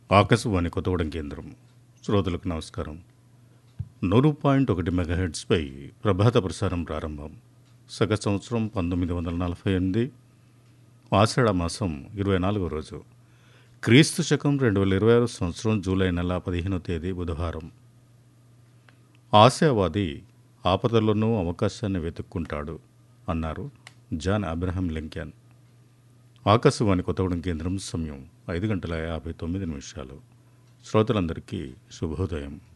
ఆకాశవాణి కొత్తగూడెం కేంద్రం శ్రోతలకు నమస్కారం నూరు పాయింట్ ఒకటి మెగాహెడ్స్పై ప్రభాత ప్రసారం ప్రారంభం సగ సంవత్సరం పంతొమ్మిది వందల నలభై ఎనిమిది ఆషాఢ మాసం ఇరవై నాలుగో రోజు క్రీస్తు శకం రెండు వేల ఇరవై ఆరు సంవత్సరం జూలై నెల పదిహేనో తేదీ బుధవారం ఆశావాది ఆపదల్లోనూ అవకాశాన్ని వెతుక్కుంటాడు అన్నారు John Abraham Lincoln Akashvani Kothagudem కేంద్రం సమయం ఐదు గంటల యాభై తొమ్మిది నిమిషాలు శ్రోతలందరికీ శుభోదయం